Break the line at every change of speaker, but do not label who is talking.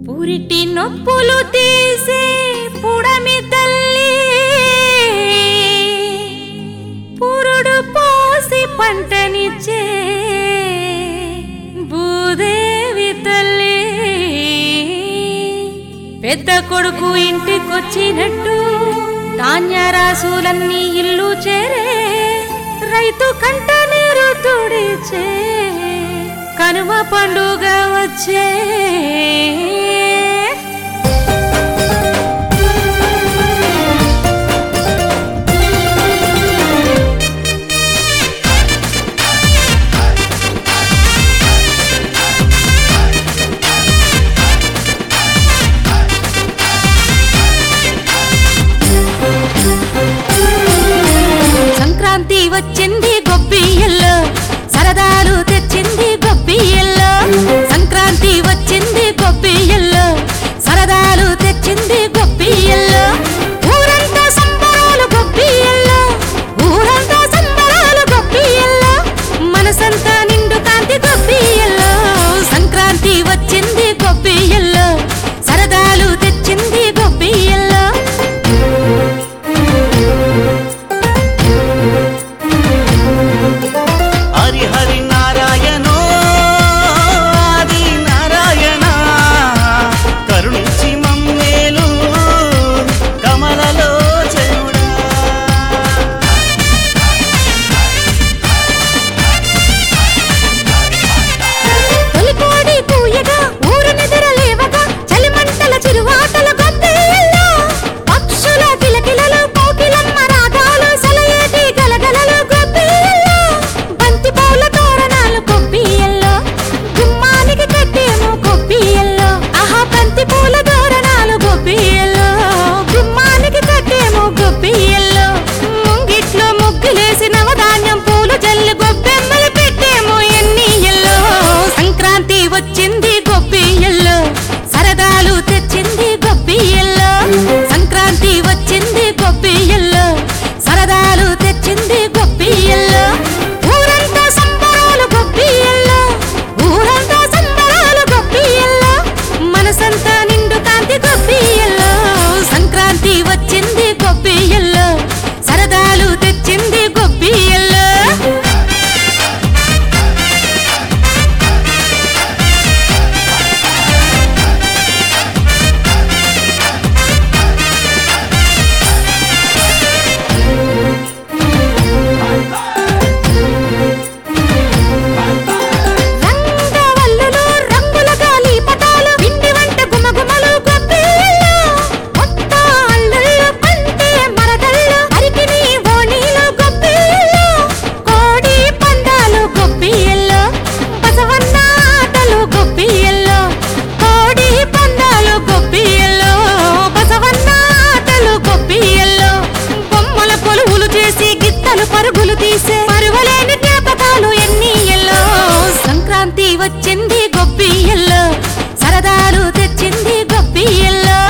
పురిటి నొప్పులు తీసే పుడమి తల్లి పురుడు పోసి పంటనిచ్చే భూదేవి తల్లి పెద్ద కొడుకు ఇంటికొచ్చినట్టు ధాన్యరాశులన్నీ ఇల్లు చేరే రైతు కంట నీరు తుడిచే కనుమ పండుగ వచ్చే సంక్రాంతి వచ్చింది గొబ్బియ్యల్లో సరదాలు తెచ్చింది గొబ్బియ్యల్లో సంక్రాంతి వచ్చింది గొబ్బియ్యల్లో సరదాలు తెచ్చింది గొబ్బియ్యల్లో ఊరంతా సంబరాలు గొబ్బియ్యల్లో ఊరంతా సంబరాలు గొబ్బియ్యల్లో మనసంతా నిండు కాంతి గొబ్బియ్యల్లో సంక్రాంతి వచ్చింది గొబ్బియ్యల్లో సరదాలు తెచ్చింది గొబ్బియ్యల్లో
హరి హరి నారాయణో ఆది నారాయణ కరుణించి మమ్మేలు కమలలో చెరుడా
తొలికోడి కూయగా ఊరు నిద్రలేవగా చలిమంటల చిరువాటల గొబ్బియ్యల్లో పక్షుల కిలకిలలు కోకిలమ్మ రాగాలు సెలయేటి గలగలలు గొబ్బియ్యల్లో బంతి పూల తోరణాలు గొబ్బియ్యల్లో గుమ్మానికి కట్టేమో గొబ్బియ్యల్లో ఆహా బంతి పూల తోరణాలు గొబ్బియ్యల్లో గుమ్మానికి కట్టేమో గొబ్బియ్యల్లో ముంగిట్లో ముగ్గులేసి నవధాన్యం పూలు జల్లి గొబ్బెమ్మలు పెట్టేమో ఎన్నియల్లో సంక్రాంతి వచ్చింది గొబ్బియ్యల్లో సరదాలు తెచ్చింది గొబ్బియ్యల్లో సంక్రాంతి వచ్చింది గొబ్బియ్యల్లో సరదాలు తెచ్చింది గొబ్బియ్యల్లో ఊరంతా సంబరాలు గొబ్బియ్యల్లో ఊరంతా సంబరాలు గొబ్బియ్యల్లో మనసంతా నిండు కాంతి గొబ్బియ్యల్లో సంక్రాంతి వచ్చింది గొబ్బియ్యల్లో సరదాలు తెచ్చింది గొబ్బియ్యల్లో రంగవల్లులు రంగుల గాలి పటాలు పిండి వంట గుమగుమలు గొబ్బిళ్ళు కొత్త అల్లుళ్ళు పంటే మరదళ్ళు అరికిని ఓణీలు గొబ్బిళ్ళు కోడి పందాలు గొబ్బిళ్ళు బసవన్న ఆటలు గొబ్బిళ్ళు కోడి పందాలు గొబ్బిళ్ళు బసవన్న ఆటలు గొబ్బిళ్ళు బొమ్మల కొలువులు చేసి గిత్తలు పరుగులు తీసే పరువలేని జ్ఞాపకాలు ఎన్ని ఎల్లో సంక్రాంతి వచ్చింది గొబ్బియ్యల్లో సరదాలు తెచ్చింది గొబ్బియ్యల్లో